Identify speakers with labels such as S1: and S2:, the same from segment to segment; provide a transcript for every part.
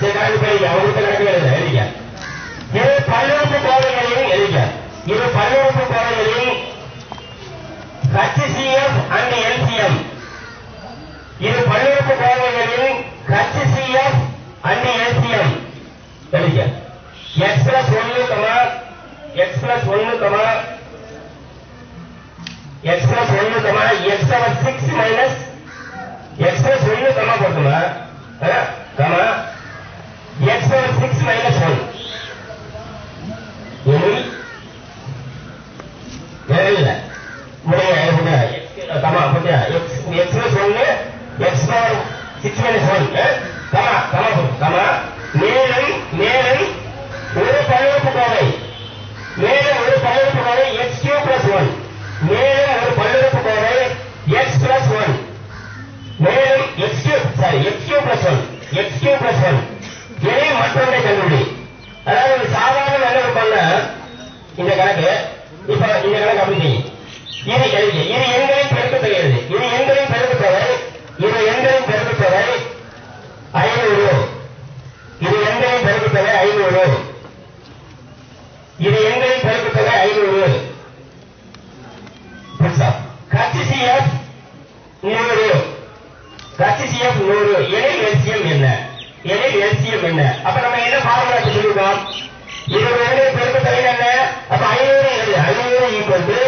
S1: சரி கணக்கு படிக்க அவங்களுக்கு கணக்கு எழுத எழுதிக்க இரு பல்லுறுப்பு கோவைகளையும் எழுதிக்க இரு பல்லுறுப்பு கோவைகளையும் HCF and LCM இது பல்லுறுப்பு கோவைகளின் HCF and LCM எழுதிக்க x plus 1 comma x plus 1 comma x plus 1 comma x power 6 minus x plus 1 comma போட்டுமா கமா x power 6 minus 1 எனில் இல்ல முடிய எழுதுங்க கமா புரியா எக்ஸ் எக்ஸ் பிளஸ் ஒன்னு x power six minus one comma comma போடு comma மேலும் மேலும் ஒரு பல்லுறுப்பு கோவை மேலும் ஒரு பல்லுறுப்பு கோவை எக்ஸ் கியூ பிளஸ் ஒன் மேலும் ஒரு பல்லுறுப்பு கோவை எக்ஸ் பிளஸ் ஒன் மேலும் x cube sorry x cube plus one x cube plus one இதை மற்றொன்றை கண்டுபிடி அதாவது ஒரு சாதாரண என்ன பண்ண இந்த கணக்கு இப்ப இந்த கணக்கு அப்படி செய்யும் இது எழுதி இது எண்களின் பெருக்கத்தொகை எழுது இது எண்களின் பெருக்கத்தொகை இது எண்களின் பெருக்கத்தொகை ஐநூறு இது எண்களின் பெருக்கத்தொகை ஐநூறு இது எண்களின் பெருக்கத்தொகை ஐநூறு புதுசா HCF நூறு HCF நூறு எனில் எல்சிஎம் என்ன எனில் எல்சிஎம் என்ன அப்ப நம்ம என்ன ஃபார்முலா சொல்லிருக்கோம் இது ரெண்டு பெருக்கத்தொகை என்ன அப்ப ஐநூறு எழுது ஐநூறு ஈக்குவல் டு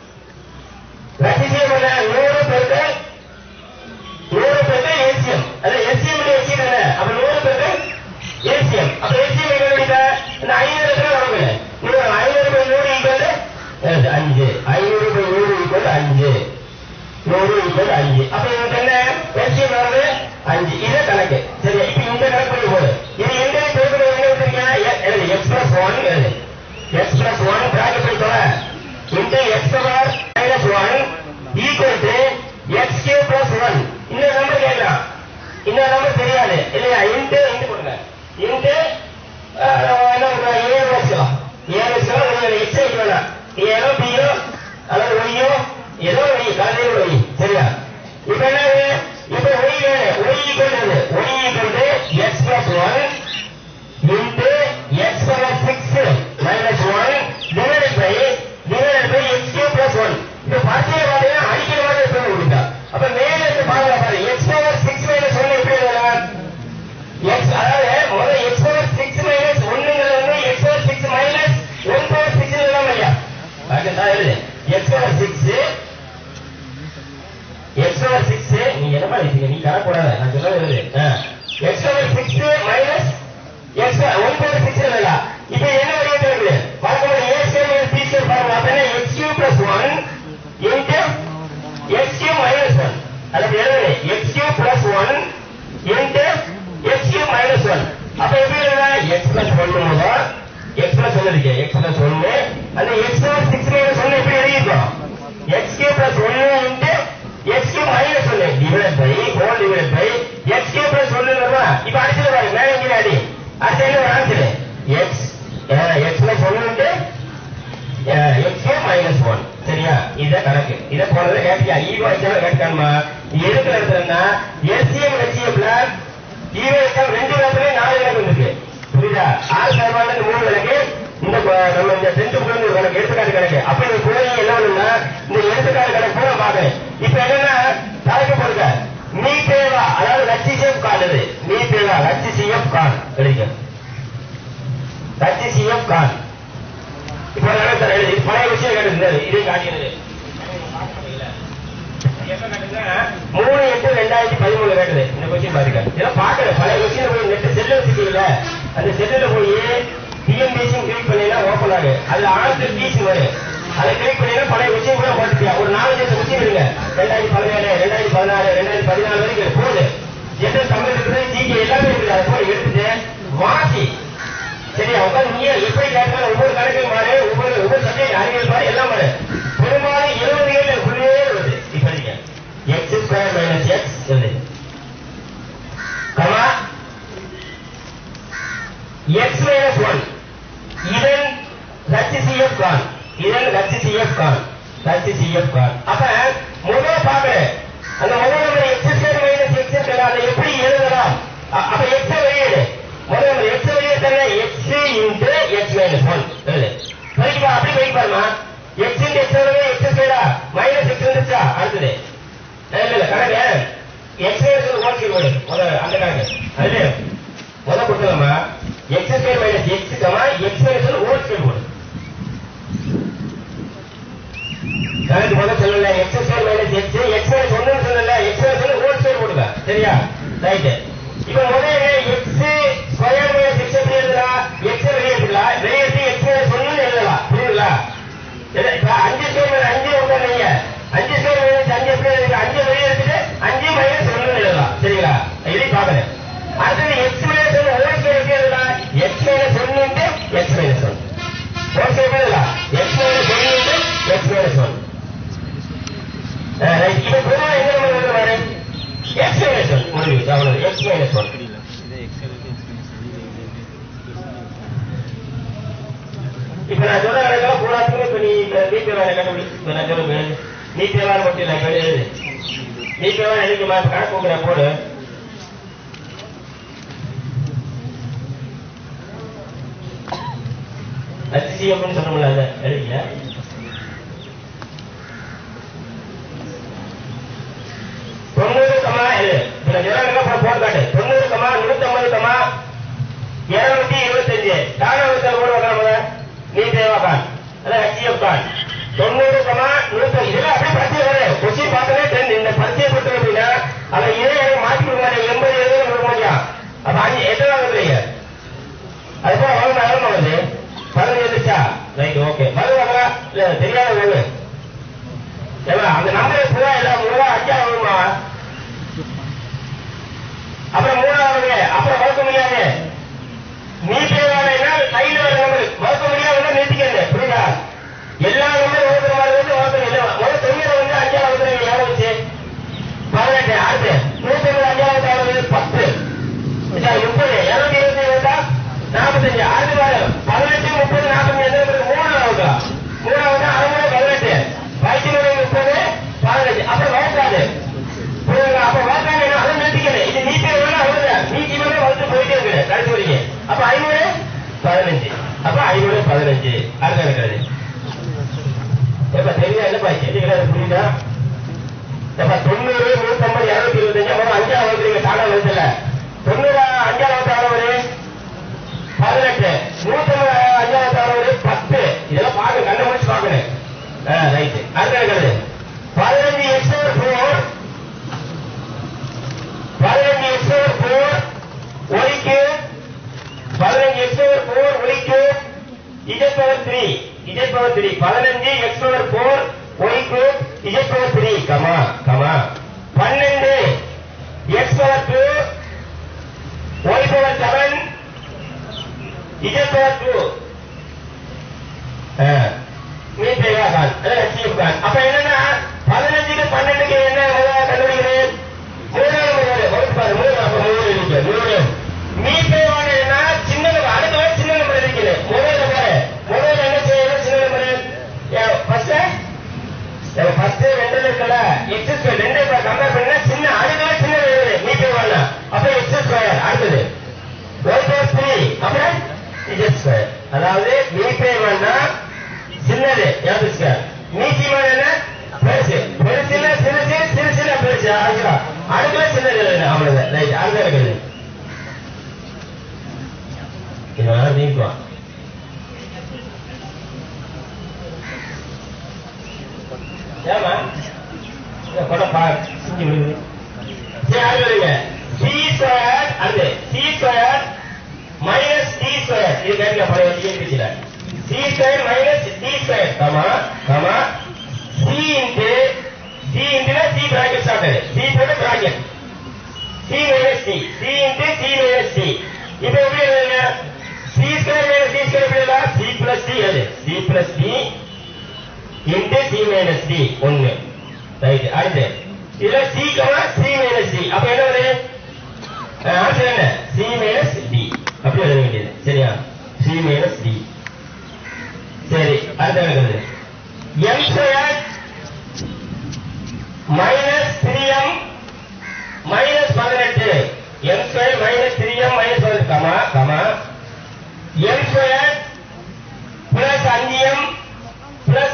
S1: HCF என்ன நூறு பெருக்கல் நூறு பெருக்கல் எல்சிஎம் அது எல்சிஎம் எல்சிஎம் என்ன அப்ப நூறு பெருக்கல் எல்சிஎம் அப்ப எல்சிஎம் என்ன கிடைக்க இந்த ஐநூறு எத்தனை நமக்கு நூறு ஐநூறு பை நூறு ஈக்குவல் அஞ்சு ஐநூறு பை நூறு ஈக்குவல் அஞ்சு நூறு ஈக்குவல் அஞ்சு அப்ப இவங்க என்ன எல்சிஎம் வருது அஞ்சு இது கணக்கு சரி இப்ப இந்த கணக்கு பண்ணி போடு இது எங்க பெருக்கிற எங்க வச்சிருக்கீங்க எழுது எக்ஸ் பிளஸ் ஒன் எழுது எக்ஸ் பிளஸ் ஒன் பிராக்கெட் பண்ணி தொலை into x power minus one equal to x cube plus one இந்த நம்பர் கேட்கலாம் இந்த நம்பர் தெரியாது இல்லையா இன்ட்டு இன்ட்டு போடுங்க இன்ட்டு என்ன பண்ணுறோம் ஏழு வச்சுக்கலாம் ஏழு வச்சுக்கலாம் உங்களுக்கு எக்ஸ் வைக்க வேணாம் ஏழோ பியோ அல்லது ஒய்யோ ஏதோ ஒய் கலந்து ஒய் சரியா இப்ப என்ன ஆகுது? இப்ப ஒய் வேணும் y equal to y equal to x plus one into x power 6 minus 1 divided by divided by x cube plus 1 இது பரிச்சய பாத்தீங்கன்னா அடிக்கிற மாதிரி எப்படி கொடுத்தா அப்ப மேல இருந்து பாருங்க பாரு x power 6 minus 1 எப்படி எழுதலாம் x அதாவது முதல்ல x power 6 minus 1ங்கிறது வந்து x power 6 minus 1 power 6 எழுதலாம் இல்லையா பாக்கட்டா எழுது x power 6 x power 6 நீங்க என்ன பண்ணிட்டீங்க நீ கரக்கூடாது நான் சொல்றது எழுது x power 6 minus x one power six இல்லையா இப்போ என்ன வடிவத்தில் இருக்குது பார்க்கும்போது ஏ ஸ்கொயர் பி ஸ்கொயர் பாருங்க அப்ப என்ன x cube plus one into x cube minus one அதுக்கு எழுதுங்க x cube plus one into x cube minus one அப்ப எப்படி எழுதுங்க எக்ஸ் பிளஸ் ஒன் முதல் எக்ஸ் பிளஸ் ஒன் இருக்கு எக்ஸ் பிளஸ் ஒன்னு அந்த x plus six minus one எப்படி எழுதிருக்கோம் எக்ஸ் கியூ பிளஸ் ஒன்னு இன்டு எக்ஸ் கியூ மைனஸ் ஒன்னு divide by whole divide by x cube plus ஒன்னு இப்ப அடிச்சது பாருங்க மேலே இங்கே அடி அடுத்து என்ன ஒரு ஆன்சர் எக்ஸ் எக்ஸ் பிளஸ் ஒன்னு உண்டு எக்ஸ் மைனஸ் ஒன் சரியா இத கணக்கு இத போனது கேட்டியா ஈவோ எக்ஸாம் கேட்காம இருக்கிற இடத்துலன்னா எல்சிஎம் ஹெச்சிஎம்ல ஈவோ எக்ஸாம் ரெண்டு இடத்துலயும் நாலு கணக்கு இருக்கு புரியுதா ஆறு சதமானது மூணு கணக்கு இந்த ப- நம்ம இந்த டென்த் புக் வந்து ஒரு கணக்கு எடுத்துக்காட்டு கணக்கு அப்ப நீ போய் என்ன பண்ணுன்னா இந்த எடுத்துக்காட்டு கணக்கு பூரா பாக்குறேன் இப்ப என்னன்னா தலைக்கு போடுங்க நீ தேவா அதாவது ஹச்சிசிஎஃப் கார்டு இது நீ தேவா ஹச்சிசிஎஃப் கார்டு எழுதிக்க ஹச்சிசிஎஃப் கார்டு இப்ப நடத்த எழுதி பழைய விஷயம் கேட்டு இதை காட்டியது எப்ப கேட்டதுன்னா, மூணு எட்டு ரெண்டாயிரத்தி பதிமூணு கேட்டது இந்த கொஸ்டின் பாருங்க இதெல்லாம் பாக்குறேன் பழைய கொஸ்டின் போய் நெட் செல்ல வச்சுக்கீங்கள அந்த செல்லுல போய் டிஎம்பிசி கிளிக் பண்ணீங்கன்னா ஓப்பன் ஆகு அதுல ஆன்சர் பீஸ் வரும் அதை கிளிக் பண்ணீங்கன்னா பழைய கொஸ்டின் கூட போட்டுப்பியா ஒரு நாலஞ்சு கொஸ்டின் இருங்க ரெண்டாயிரத்தி பதினேழு ரெண்டாயிரத்தி பதினாறு ரெண்டாயிரத்தி பதினாலு வரைக்கும் போகுது எந்த தமிழ் இருக்குது ஜிகே எல்லாமே இருக்குது அதை போய் எடுத்துட்டு வாசி சரியா உட்காந்து நீ எப்படி கேட்கலாம் ஒவ்வொரு கணக்கையும் மாறு ஒவ்வொரு ஒவ்வொரு சப்ஜெக்ட் அறிவியல் பாரு எல்லாம் மாறு பெரும்பாலும் இருபது ஏழு உள்ளே வருது இப்ப நீங்க எக்ஸ் ஸ்கொயர் மைனஸ் எக்ஸ் எழுது கமா எக்ஸ் மைனஸ் ஒன் இதன் HCF கான் இதன் HCF கான் HCF கான் அப்ப முதல் பாக்குறேன் அந்த முதல் number x square minus x அதை எப்படி எழுதலாம் அ- அப்ப எக்ஸ் வெளியிடு மைனஸ் ஒன் பெருக்கி பா அப்படி பெருக்கி பாருமா எக்ஸ் இன்டு எக்ஸ் எவ்வளவு எக்ஸ் ஸ்கொயரா மைனஸ் எக்ஸ் வந்துச்சா அடுத்தது இல்ல இல்ல கணக்கு எக்ஸ் ஸ்கொயர் ஹோல் ஸ்கொயர் போடு முத அந்த கணக்கு அது முத கொடுத்தலாமா x square minus x comma x minus whole square போடு கணக்கு முதல்ல சொல்லல x square minus x x minus ஒன்னு சொல்லல எக்ஸ் மைனஸ் ஒன்னு ஹோல் ஸ்கொயர் போடுங்க சரியா ரைட் இப்ப முதல்ல எக்ஸ் ஸ்கொயர் மைனஸ் எக்ஸ் எப்படி எழுதலாம் எக்ஸ் வெளியே எடுத்துக்கலாம் வெளியே எடுத்து எக்ஸ் மைனஸ் ஒன்னு எழுதலாம் புரியுதுங்களா இல்ல, இப்ப அஞ்சு ஸ்கொயர் மைனஸ் அஞ்சு ஒன்று நீங்க அஞ்சு ஸ்கொயர் மைனஸ் அஞ்சு எப்படி எழுதுங்க அஞ்சு வெளியே எடுத்துட்டு அஞ்சு மைனஸ் ஒன்னு எழுதலாம் சரிங்களா இதையும் பாக்குறேன் அடுத்தது எக்ஸ் மைனஸ் ஒன்னு ஹோல் ஸ்கொயர் எப்படி எழுதலாம் எக்ஸ் மைனஸ் ஒன்னு x minus one whole square எப்படி எழுதலாம் எக்ஸ் மைனஸ் ஒன்னு எக்ஸ் மைனஸ் ஒன் ரைட் இப்போ பொதுவா என்ன நம்ம எழுதுறாரு எக்ஸ் மைனஸ் ஒன் முடிவு அவ்வளவு எக்ஸ் மைனஸ் ஒன் இப்ப நான் சொல்ற கணக்கெல்லாம் பூராத்துக்குமே இப்ப நீ நீ தேவையான கண்டுபிடி இப்ப நான் சொல்லுங்க நீ தேவையான மட்டும் இல்லை இப்ப எழுது நீ தேவையான எழுதிக்கமா இப்ப கணக்கு உங்களை போடு HCF சொல்லணும்ல அதை எழுதிக்க தொண்ணூறு கமா இது இதுல ஜனங்க அப்புறம் போர் காட்டு தொண்ணூறு கமா நூத்தம்பது கமா இருநூத்தி இருபத்தஞ்சு தானவத்தில் கூட வைக்கிற நீ தேவாகான் அதான் ஹச்சிஎஃப் கான் தொண்ணூறு கமா நூத்தம்பது இதெல்லாம் அப்படியே பரிச்சை வர கொஸ்டின் பார்த்ததே தெரிஞ்சு இந்த பரிச்சை கொடுத்தோம் அப்படின்னா அதை இதே எனக்கு மாற்றி கொடுக்க மாட்டேன் எண்பது எழுபது கொடுக்க மாட்டியா அப்ப அஞ்சு எத்தனை வந்துருங்க அது போல வரும் நகரம் வருது பதினஞ்சு வந்துச்சா ரைட் ஓகே மறு வாங்கலாம் இல்ல தெரியாத வேறு ஏமா அந்த நம்பரை பூரா எல்லாம் மூணா அஞ்சா வருமா அப்புறம் மூணாவது அப்புறம் வகுக்க முடியாது நீ தேவையான கையில் வர நம்பர் வகுக்க முடியாதுன்னா நிறுத்திக்கிறது புரியுதா எல்லா நம்பரும் வகுக்கிற மாதிரி வந்து வகுக்கணும் இல்லை முதல் தொண்ணூறு வந்து அஞ்சாவது வந்துருங்க எவ்வளவு வச்சு பதினெட்டு அடுத்து நூத்தி ஐம்பது அஞ்சாவது ஆறு பத்து இதா, முப்பது இருநூத்தி இருபத்தி வந்தா நாற்பத்தஞ்சு அடுத்து பாரு பதினெட்டு முப்பது நாற்பத்தஞ்சு எந்த நம்பருக்கு மூணாவது மூணாவது அறுபது பதினெட்டு வயசு முப்பது பதினஞ்சு அப்புறம் வயசாது புரியுதுங்களா அப்ப வயசான அதை நிறுத்திக்கணும் இது நீட்டி வேணும் அவ்வளவு நீட்டி வேணும் வந்து போயிட்டே இருக்குது கடைசி வரைக்கும் அப்ப ஐநூறு பதினஞ்சு அப்ப ஐநூறு பதினஞ்சு அடுத்த இருக்கிறது எப்ப தெரியுதா என்னப்பா செடிகளை புரியுதா எப்ப தொண்ணூறு நூத்தம்பது இருநூத்தி இருபத்தஞ்சு அப்புறம் அஞ்சாவது நீங்க தானா வருதுல்ல தொண்ணூறு அஞ்சாவது ஆறவது பதினெட்டு நூத்தம்பது அஞ்சாவது ஆறவது பத்து இதெல்லாம் பாக்க கண்ண முடிச்சு பாக்கணும் ரைட் அடுத்த இருக்கிறது பதினஞ்சு எக்ஸ் ஃபோர் பதினஞ்சு எக்ஸ் ஃபோர் ஒய்க்கு பதினஞ்சு எக்ஸ் ஃபோர் ஒய்க்கு z power three z power three பதினஞ்சு எக்ஸ் பவர் ஃபோர் ஒய்க்கு z power three comma comma பன்னெண்டு x power two y power seven z power two நீ தேவாகான் அச்சீவ் கான் அப்ப என்னன்னா பதினஞ்சுக்கு பன்னெண்டுக்கு என்ன முதல்ல கண்டுபிடிக்கிறேன் மூணாவது முதல்ல வகுப்பு பாரு மூணு அப்ப மூணு இருக்கு மூணு நீ தேவான என்ன சின்ன நம்பர் அடுத்த வரை சின்ன நம்பர் இருக்கிறேன் முதல்ல பாரு முதல்ல என்ன செய்யணும் சின்ன நம்பர் ஃபர்ஸ்ட் ஃபர்ஸ்ட் ரெண்டு இருக்குல்ல எக்ஸ் ஸ்கொயர் ரெண்டு கம்பேர் பண்ணா சின்ன அடுத்த வரை சின்ன எழுது நீ தேவான அப்ப எக்ஸ் ஸ்கொயர் அடுத்தது ஒய் பிளஸ் த்ரீ அப்புறம் இஜெட் ஸ்கொயர் அதாவது நீ தேவானா சின்னது யாதுஸ்க நீச்சிமான என்ன பெருசு பெருசுல சிறுசு சிறுசுல பெருசு அதுதான் அடுக்கல சின்னது எழுதுன அவ்வளவுதான் ரைட் அங்க இருக்குது இதெல்லாம் நீக்குவான் ஏமா படம் பாரு செஞ்சு விடுங்க சரி அது வருங்க சி ஸ்கொயர் அது c square minus d square இது கேட்க பழைய டிஎன்பிசில c square minus d square comma comma c into c இன்டுனா சி பிராக்கெட் ஸ்டார்ட் சி போட்டு bracket c minus d c into c minus d இப்போ எப்படி எழுதுங்க c square minus d square எப்படி எழுதலாம் சி பிளஸ் டி அது c plus d into c minus d ஒன்னு right அடுத்து இதுல c comma c minus D அப்ப என்ன வருது ஆன்சர் என்ன சி மைனஸ் டி அப்படி எழுத வேண்டியது சரியா சி மைனஸ் டி சரி அடுத்த எழுதுறது m square minus three m minus பதினெட்டு m square minus three m minus பதினெட்டு கமா கமா எம் ஸ்கொயர்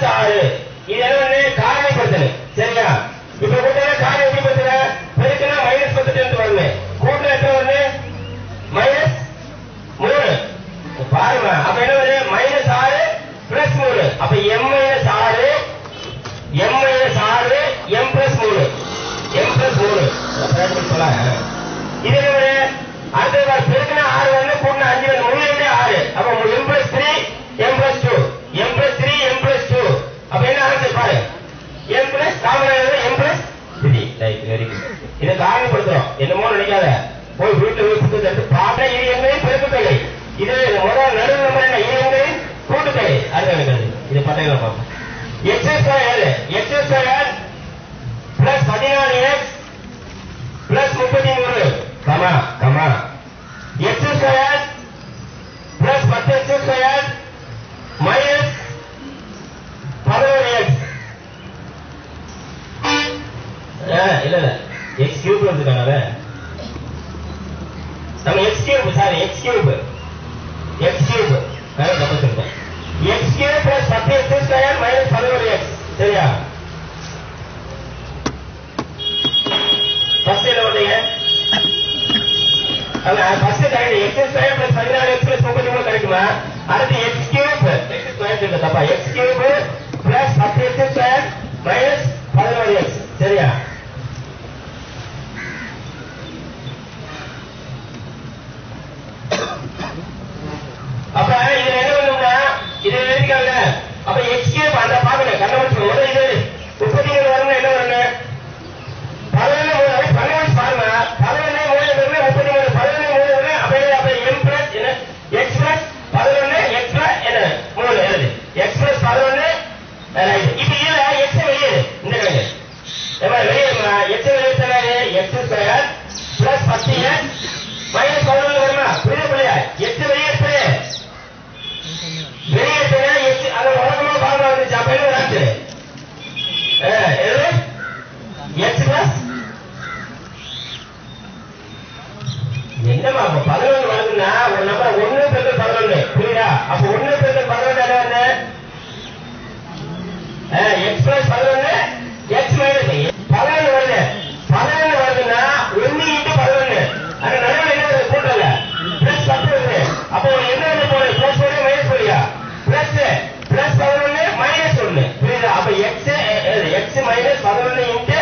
S1: ஆறு இது என்ன பண்ணு? காரணிப்படுத்தணும் சரியா இப்ப கூட்டினா காரணம் எப்படி பத்துற பெருக்குனா மைனஸ் பத்துட்டு இருந்து வரணும் கூட்டினா எத்தனை வரணும் மைனஸ் மூணு பாருங்க அப்ப என்ன வருது மைனஸ் ஆறு பிளஸ் மூணு அப்ப எம் மைனஸ் ஆறு எம் மைனஸ் ஆறு எம் பிளஸ் மூணு எம் பிளஸ் மூணு சொல்லலாம் இது என்ன வருது அடுத்தது பாரு, பெருக்குனா ஆறு வந்து கூட்டினா அஞ்சு வந்து மூணு ரெண்டு ஆறு அப்ப m plus three m plus two m plus three m plus two அப்ப என்ன ஆன்சர் பாரு m plus common m plus three right very good இதை காரணப்படுத்துறோம் என்னமோ நினைக்காத போய் வீட்டுல போய் புத்தகத்தை எடுத்து பார்த்தா இது எங்களின் பெருக்குத்தொகை இது முதல் நடுவு நம்பர் என்ன இது எங்களின் கூட்டுத்தொகை அது எனக்கு அது. இது பட்டையில பார்ப்போம் x square x square plus பதினாலு எக்ஸ் பிளஸ் முப்பத்தி மூணு comma comma x square plus பத்து எக்ஸ் ஸ்கொயர் மைனஸ் பதினோரு எக்ஸ் இல்ல இல்ல எக்ஸ் கியூப் வந்துருக்காங்க நம்ம x cube sorry x cube x cube தப்பு சொல்லிட்டேன் எக்ஸ் கியூப் பிளஸ் பத்து எக்ஸ் ஸ்கொயர் மைனஸ் பதினோரு எக்ஸ் சரியா ஃபர்ஸ்ட் என்ன பண்ணீங்க first correct x square plus பதினாலு எக்ஸ் பிளஸ் முப்பத்தி மூணு கிடைக்குமா அடுத்து எக்ஸ் கியூப் எக்ஸ் ஸ்கொயர் சொல்ல தப்பா எக்ஸ் கியூப் பிளஸ் பத்து எக்ஸ் ஸ்கொயர் மைனஸ் பதினோரு எக்ஸ் சரியா அப்ப இதுல என்ன பண்ணும்னா இது எழுதிக்காங்க அப்ப எக்ஸ் கியூப் அந்த பாக்கணும் கண்டுபிடிச்சு முதல்ல இது முப்பத்தி மூணு வரணும் என்ன வரணும் பதினொன்று மூணு வரை பதினொன்று பாருங்க பதினொன்று மூணு வரணும் முப்பத்தி மூணு பதினொன்று மூணு வரணும் அப்படியே அப்ப எம் பிளஸ் என்ன எக்ஸ் பிளஸ் பதினொன்று எக்ஸ் பிளஸ் என்ன மூணு எழுது எக்ஸ் பிளஸ் பதினொன்று ரைட் இப்ப இதுல எக்ஸ் வெளியேறு இந்த கணக்கு ஏமா வெளியேறுமா எக்ஸ் வெளியேற்றாரு எக்ஸ் ஸ்கொயர் பிளஸ் பத்து எக்ஸ் மைனஸ் பதினொன்று வருமா புரியுது புரியா எக்ஸ் வெளியேற்று வெளியேற்றுனா எக்ஸ் அது வழக்கமா பாருங்க வந்துச்சு அப்ப என்ன ஆச்சு எழுது எக்ஸ் பிளஸ் என்னமா அப்ப பதினொன்று வருதுன்னா ஒரு நம்பர் ஒண்ணு பெருக்கல் பதினொன்று புரியுதா அப்ப ஒண்ணு பெருக்கல் பதினொன்று என்ன வந்து எக்ஸ் பிளஸ் பதினொன்று எக்ஸ் மைனஸ் பதினொன்று வருது பதினொன்று வருதுன்னா ஒண்ணு இன்ட்டு பதினொன்று அந்த நடுவில் என்ன வருது? கூட்டல பிளஸ் பத்து வருது அப்போ என்ன வந்து போகுது பிளஸ் ஒன்று மைனஸ் ஒன்றியா பிளஸ் பிளஸ் பதினொன்று மைனஸ் ஒன்று புரியுதா அப்ப எக்ஸ் எக்ஸ் மைனஸ் பதினொன்று இன்ட்டு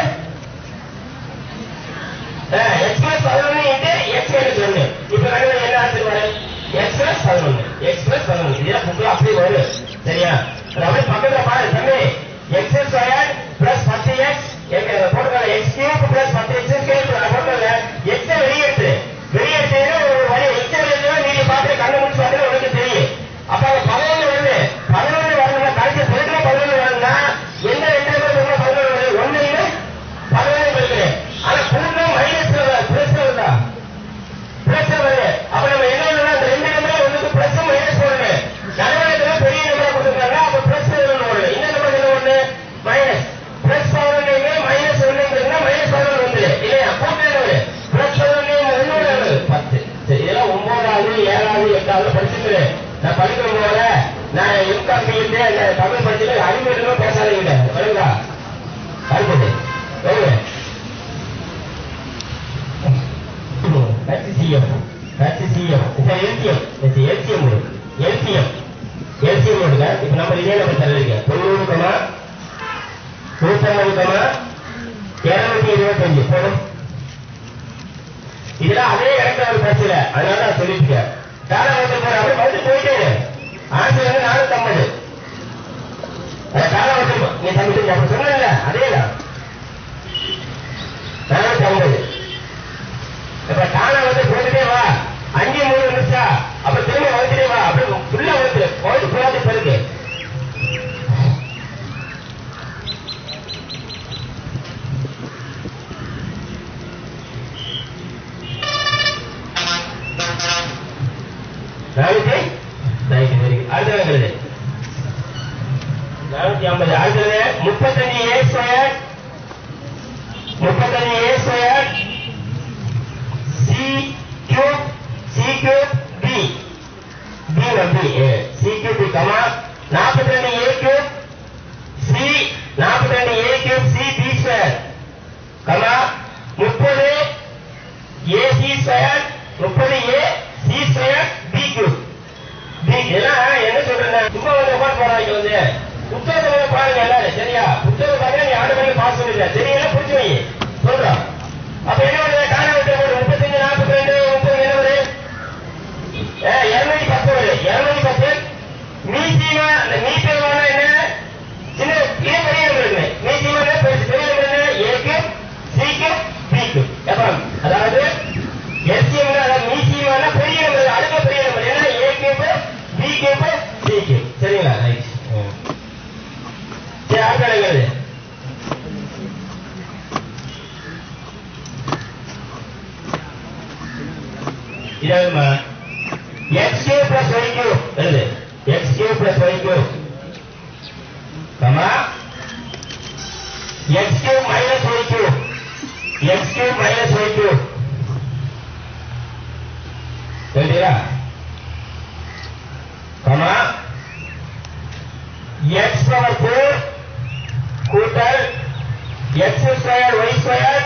S1: எக்ஸ் பிளஸ் பதினொன்று இன்ட்டு எக்ஸ் மைனஸ் ஒன்று இப்ப நடுவில் என்ன ஆன்சர் வரும் எக்ஸ் பிளஸ் பதினொன்று எக்ஸ் பிளஸ் பதினொன்று இதெல்லாம் புக்கில் அப்படியே வரும் சரியா அப்படியே பக்கத்துல பாரு தம்பி எக்ஸ் ஸ்கொயர் பிளஸ் பத்து எக்ஸ் போட்டுக்கல எக்ஸ் கியூப் பிளஸ் பத்து எக்ஸ் கியூப் போட்டுக்கல எக்ஸ் வெளியேற்று வெளியேற்று ஒரு வழி எக்ஸ் வெளியேற்று நீங்க பார்த்து கண்ணு முடிச்சு பார்த்தா உனக்கு தெரியும் அப்ப அங்க பதினொன்று வருது பதினொன்று வரணும்னா கடைசி பெருக்கிற பதினொன்று வருதுன்னா எந்த ரெண்டு நம்பர் சொன்னா பதினொன்று வருது ஒண்ணு இல்லை பதினொன்று பெருக்கிறேன் ஆனா கூட்டினா மைனஸ் பிளஸ் வருதா பிளஸ் வருது அப்ப நம்ம என்ன பண்ணணும் அந்த ரெண்டு நம்பர் ஒண்ணுக்கு பிளஸ் மைனஸ் போடணும் நடுவரத்துல பெரிய நம்பர் கொடுத்துருக்காங்க அப்ப பிளஸ் ஒண்ணு வருது இந்த நம்பர் என்ன ஒண்ணு மைனஸ் பிளஸ் பதினொன்னு மைனஸ் ஒண்ணுங்கிறதுனா மைனஸ் பதினொன்று வந்துரு இல்லையா கூட்டு வருது பிளஸ் பதினொன்னு ஒண்ணு வருது பத்து சரி இதெல்லாம் ஒன்பதாவது ஏழாவது எட்டாவது படிச்சுட்டு நான் படிக்கும் போல நான் எம்காம் பிஎட்டு அந்த தமிழ் படிச்சுட்டு அறிவியலுமே பேசாதீங்க வருங்களா அடுத்தது வருங்க HCF HCF இது LCM இது LCM வரும் LCM LCM வருங்க இப்ப நம்ம இதே நம்பர் தரீங்க தொண்ணூறு கமா நூத்தம்பது கமா இருநூத்தி இருபத்தஞ்சு போதும் இதெல்லாம் அதே கணக்கில் ஒரு பிரச்சனை அதனால நான் சொல்லிருக்கேன் காலம் வந்து போற அப்படி வந்து போயிட்டே இரு. ஆன்சர் வந்து நானூத்தம்பது காலம் வந்து நீ தம்பி அப்படி சொன்னல அதே தான் நானூத்தி ஐம்பது இப்ப தானா வந்து போட்டுட்டே வா அஞ்சு மூணு நிமிஷம் அப்ப திரும்ப வந்துட்டே வா அப்படி ஃபுல்லா வந்து போயிட்டு ஃபுல்லாத்தி பெருக்கு நானூத்தி ரைட் வெரி குட் அடுத்தது நானூத்தி ஐம்பது அடுத்தது cube c b square comma முப்பது ஏசி ஸ்கொயர் முப்பது a c square b cube இதெல்லாம் என்ன சொல்றேன் சும்மா வந்து உட்காந்து போறாங்க வந்து புத்தகத்தை வந்து பாருங்க எல்லாரும் சரியா புத்தகம் பார்த்தா நீ ஆண்டு மணிக்கு பாஸ் பண்ணிருக்க தெரியல புரிஞ்சு வை சொல்றோம் அப்ப என்ன பண்ணுறது காண விட்டு போடு முப்பத்தஞ்சு நாற்பத்தி ரெண்டு முப்பது என்ன வருது இருநூத்தி பத்து வருது இருநூத்தி பத்து மீசிமா அந்த மீசியமான என்ன சின்ன இதே பெரிய நம்பர் இருக்கு மீசிமா பெருசு பெரிய நம்பர் என்ன ஏக்கு சிக்கு பிக்கு அப்புறம் அதாவது எஸ்சிஎம் அதாவது மீசியமான பெரிய நம்பர் அடுத்த பெரிய நம்பர் என்ன a cap b cap c cap சரிங்களா ரைட் சரி அடுத்த எழுதுறது இதாகுமா x cube plus y cube எழுது x cube plus y cube comma x cube minus y cube x cube minus y cube எழுதுறா கமா எக்ஸ் பவர் ஃபோர் கூட்டல் x square y square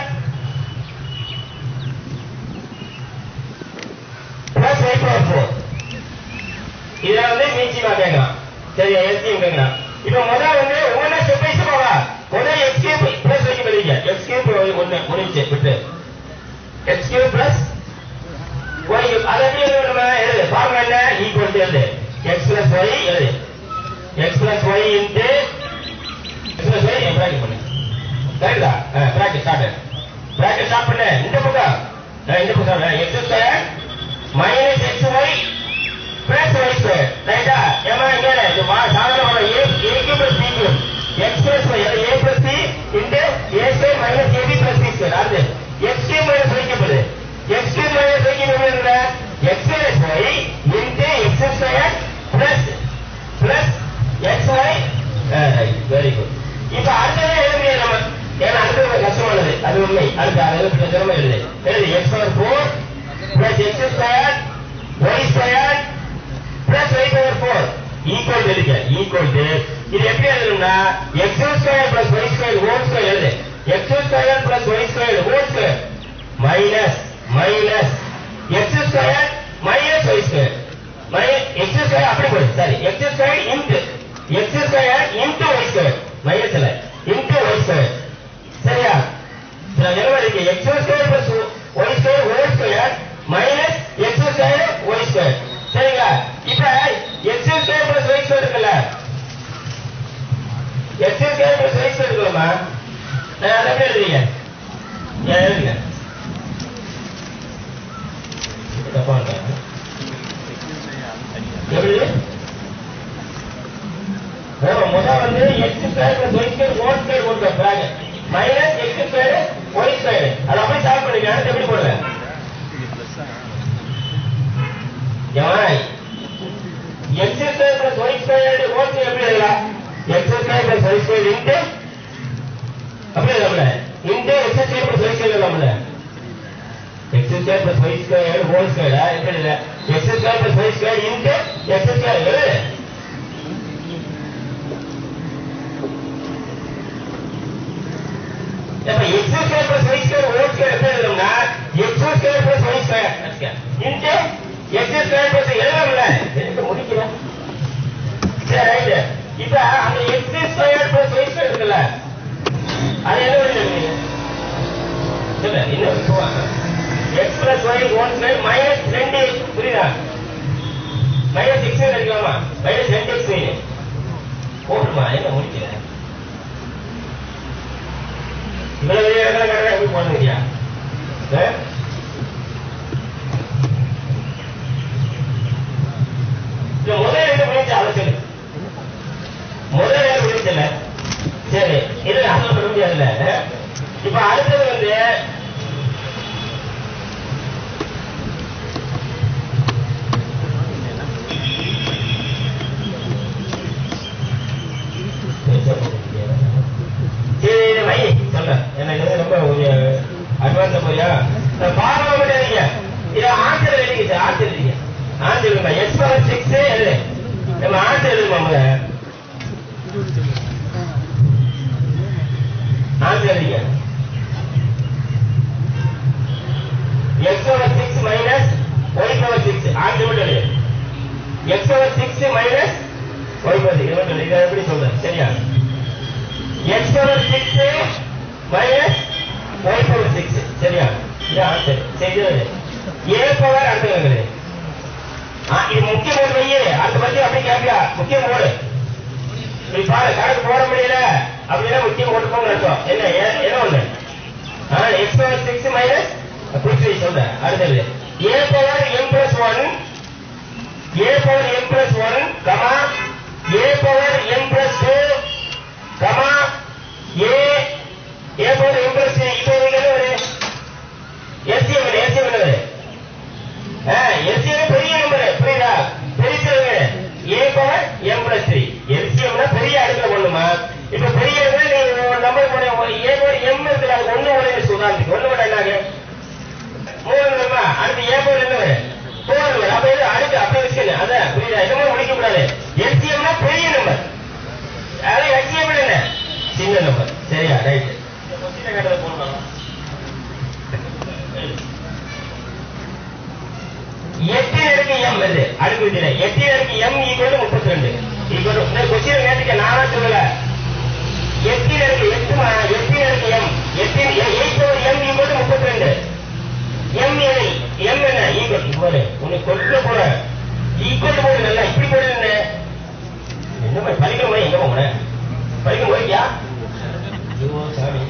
S1: plus y power four இதை வந்து மீச்சிமா கேட்கலாம் சரி S Cube கேட்கலாம் இப்ப முதல் வந்து ஒவ்வொன்றா ஸ்டெப் வைஸ் போவா முதல் எக்ஸ்கியூப் பிளஸ் வைக்க பதிங்க எக்ஸ்கியூப் ஒன்னு முடிஞ்சு விட்டு எக்ஸ்கியூப் பிளஸ் ஒய் அதை எப்படி எழுத நம்ம எழுது ஃபார்முலா என்ன ஈக்குவல் டு எழுது எக்ஸ் பிளஸ் ஒய் எழுது x plus y into x plus y bracket பண்ணு கரெக்டா பிராக்கெட் ஸ்டார்ட் பிராக்கெட் ஸ்டார்ட் பண்ணு இந்த பக்கம் அஹ், இந்த பக்கம் x square minus x y plus y square ரைட்டா ஏமா இங்க இது மா சாதாரண வர ஏ ஏக்கு பிளஸ் பி க்கு x plus y a plus c into a square minus a b plus b square அடுத்து x cube minus y cube x cube minus y cube என்ன x plus y into x square plus plus x y very good இப்ப அடுத்தது எழுத முடியாது நம்ம ஏன்னா அடுத்தது கொஞ்சம் கஷ்டமானது அது உண்மை அடுத்த அது எழுத திறமை எழுது எழுது x power four plus x square y square plus y power four equal எழுதுங்க ஈக்குவல் இது எப்படி எழுதணும்னா x square plus y square whole square எழுது x square plus y square whole square minus minus x square minus y square x square அப்படி போடு sorry x square into x square into y square minus இல்ல into y square சரியா என்ன இருக்கு x square plus y square whole square minus x square y square சரிங்களா இப்ப x square plus y square இருக்குல்ல x square plus y square இருக்குல்லமா நான் அதை எப்படி எழுதுறீங்க ஏன் எழுதுங்க தப்பா இருக்காங்க எப்படி ஓ, முதல் வந்து x square plus y square whole square போட்டு bracket minus x square y square அதை அப்படியே சால்வ் பண்ணிக்க அடுத்து எப்படி போடுவேன் எவனாய் x square plus y square whole square எப்படி எழுதலாம் x square plus y square into அப்படி எழுதலாம்ல into x square plus y square எழுதலாம்ல x square plus y square whole square எப்படி எழுத x square plus y square into x square எழுது அப்ப x square plus y square whole square எப்படி எழுதணும்னா x square plus y square into x square plus எழுதணும்ல எதுக்கு முடிக்கல சரி ரைட் இப்ப அந்த x square plus y square இருக்குல்ல அது என்ன எழுதுறீங்க இல்ல இன்னும் சொல்லுவாங்க x plus y whole square minus ரெண்டு புரியுதா மைனஸ் எக்ஸ் அடிக்கலாமா மைனஸ் ரெண்டு எக்ஸ் போட்டுமா என்ன முடிக்கல இவ்வளவு பெரிய இடத்துல கடை எப்படி போடுறீங்க இந்த முதல் ரெண்டு முடிச்சு அவசியம் முதல் ரெண்டு முடிச்சல சரி இது அசல் பண்ண முடியாதுல்ல இப்ப அடுத்தது வந்து சரி இதை வை சொல்றேன் எனக்கு வந்து ரொம்ப ஒரு அட்வான்ஸ் போறியா பார்வை மட்டும் எழுதிங்க இதை ஆன்சர் எழுதிங்க சார் ஆன்சர் எழுதிங்க ஆன்சர் எழுதுங்க எஸ் பவர் சிக்ஸ் எழுது நம்ம ஆன்சர் எழுதுமா முதல்ல ஆன்சர் எழுதிங்க x power six minus y power six answer மட்டும் எழுது x power six minus y power six மட்டும் எழுது இதை எப்படி சொல்றேன் சரியா x power six minus y power six சரியா இது ஆன்சர் சரி ஏ பவர் அடுத்தது ஆ, இது முக்கிய போர்டு வையே அடுத்த பத்தி அப்படியே கேட்கல முக்கியம் போர்டு இப்படி பாரு கணக்கு போட முடியல அப்படின்னா முக்கியம் போட்டுக்கோங்க அர்த்தம் என்ன ஏ- என்ன ஒண்ணு எக்ஸ் பவர் சிக்ஸ் மைனஸ் புரிச்சு சொல்ற அடுத்தது A power M plus one A power M plus one comma A power M plus two comma A A power M plus இப்போ என்ன வருது எஸ்சிஎம் எஸ்சிஎம் என்ன வருது எல்சிஎம் பெரிய நம்பர் புரியுதா பெருசு A power M plus three எல்சிஎம்னா பெரிய அடுக்கல பண்ணுமா இப்ப பெரிய இடத்துல நீங்க ஒரு நம்பர் போட ஏ பவர் எம் இருக்குது அது ஒண்ணு ஒரே உதாரணத்துக்கு ஒண்ணு மட்டும் என்னாங்க மூணு நம்பர் அடுத்து ஏ பவர் என்ன வரும் ஃபோர் நம்பர் அப்ப இது அடுத்து அப்படியே வச்சுக்கணும் அதான் புரியுதா என்னமோ முடிக்க கூடாது எல்சிஎம்னா பெரிய நம்பர் அதான் எல்சிஎம் என்ன சின்ன நம்பர் சரியா ரைட் கொஸ்டின் கேட்டது போடணும் எட்டு அடுக்கு எம் வருது அடுக்கு விதியில எட்டு அடுக்கு எம் ஈக்குவல் முப்பத்தி ரெண்டு ஈக்குவல் இந்த கொஸ்டின் கேட்டுக்க நானா சொல்லல எட்டு அடுக்கு எட்டு மா- எட்டு அடுக்கு எம் எட்டு எயிட் பவர் எம் ஈக்குவல் முப்பத்தி ரெண்டு எம் எனை எம் என்ன ஈக்குவல் போடு உனக்கு கொல்ல போற ஈக்குவல் போடு நல்லா இப்படி போடு என்ன என்ன மாதிரி படிக்கிற மாதிரி எங்க போன படிக்க போய்க்கியா ஐயோ சாமி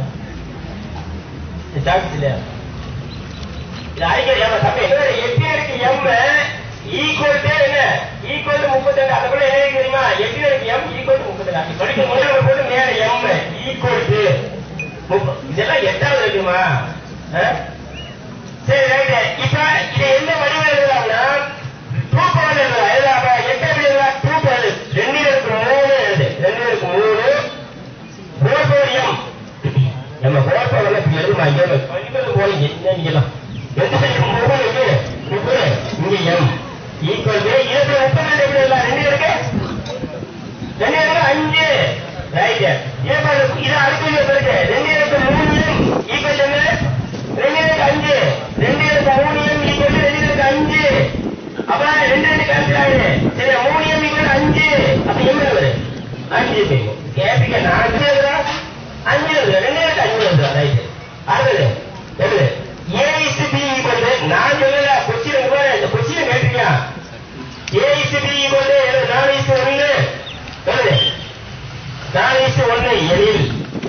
S1: சாப்பிட்டு இல்லையா இது அடிக்கடி ஏமா தம்பி என்ன எட்டு இருக்கு எம் ஈக்குவல் டு என்ன ஈக்குவல் டு முப்பத்தி ரெண்டு அதை கூட என்ன இருக்கு தெரியுமா எட்டு இருக்கு எம் ஈக்குவல் டு முப்பத்தி ரெண்டு படிக்க முதல்ல போட்டு மேல எம் ஈக்குவல் டு இதெல்லாம் எட்டாவது இருக்குமா ஆ? சரி ரைட் இப்ப இது எந்த வடிவில் எழுதலாம்னா டூ பவர் எழுதலாம் எழுதலாம் அப்ப எட்டு எப்படி எழுதலாம் டூ பவர் ரெண்டு இருக்கு மூணு எழுது ரெண்டு இருக்கு மூணு ஃபோர் பவர் எம் நம்ம ஃபோர் பவர்ல இப்ப எழுதுமா இங்க படிக்கிறது போல என்ன நீங்களாம் எந்த சைடு மூணு இருக்கு முப்பது இங்க எம் ஈக்குவல் டு இருபத்தி முப்பது ரெண்டு எப்படி எழுதலாம் ரெண்டு இருக்கு ரெண்டு இருக்கு அஞ்சு ரைட் ஏன் இது அடுத்த இருக்கு ரெண்டு இருக்கு மூணு எம் ஈக்குவல் என்ன ரெண்டு இருக்கு அஞ்சு ரெண்டு இருக்கு மூணு எம் ஈக்குவல் ரெண்டு இருக்கு அஞ்சு அப்ப ரெண்டு ரெண்டு கேன்சல் ஆகுது சரி மூணு எம் ஈக்குவல் அஞ்சு அப்ப எம் வருது அஞ்சு தெரியும் கேபிக்க நான் அஞ்சு எழுதுறேன் அஞ்சு எழுதுறேன் ரெண்டு இருக்கு அஞ்சு எழுதுறேன் ரைட் அடுத்தது எழுது ஏ இஸ் பி ஈக்குவல் நான் சொல்லல கொஸ்டின் இந்த கொஸ்டின் கேட்டிருக்கியா ஏ இஸ் பி ஈக்குவல் எழுது நாலு இஸ் ஒன்னு எழுது நாலு இஸ் ஒன்னு எனில்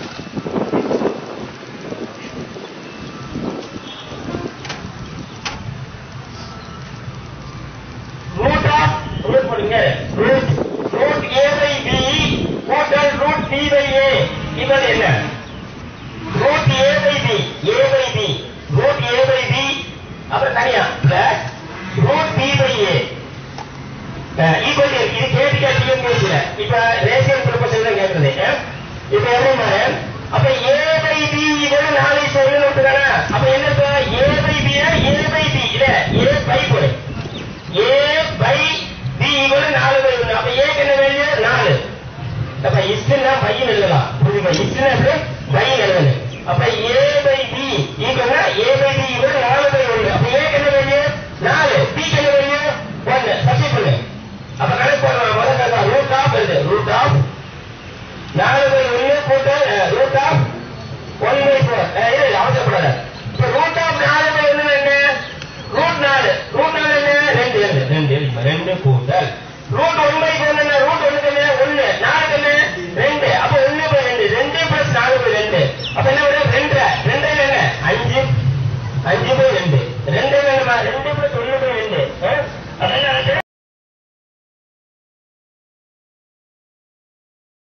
S1: ரூட் ஆஃப் ரூட் பண்ணுங்க root root A by B கூட்டல் ரூட் சி பை ஏ இது என்ன root A by B A by B root A by B அப்புறம் தனியா plus root B by A equal இது கேட்டுக்கா டிஎம்பிஎஸ்ல இப்ப ரேஷியல் ப்ரொபோசல் தான் கேட்கறது இப்ப என்ன அப்ப ஏ பை பி ஈக்குவல் நாலு சொல்லு விட்டுதானே அப்ப என்ன A by B A by B இல்ல ஏ பை போடு ஏ பை பி ஈக்குவல் நாலு பை ஒன்று அப்ப ஏக்கு என்ன வேல்யூ நாலு அப்ப இஸ்னா பையன் எழுதலாம் புரியுமா இஸ்னா பையன் எழுதணும் அப்ப ஏ பை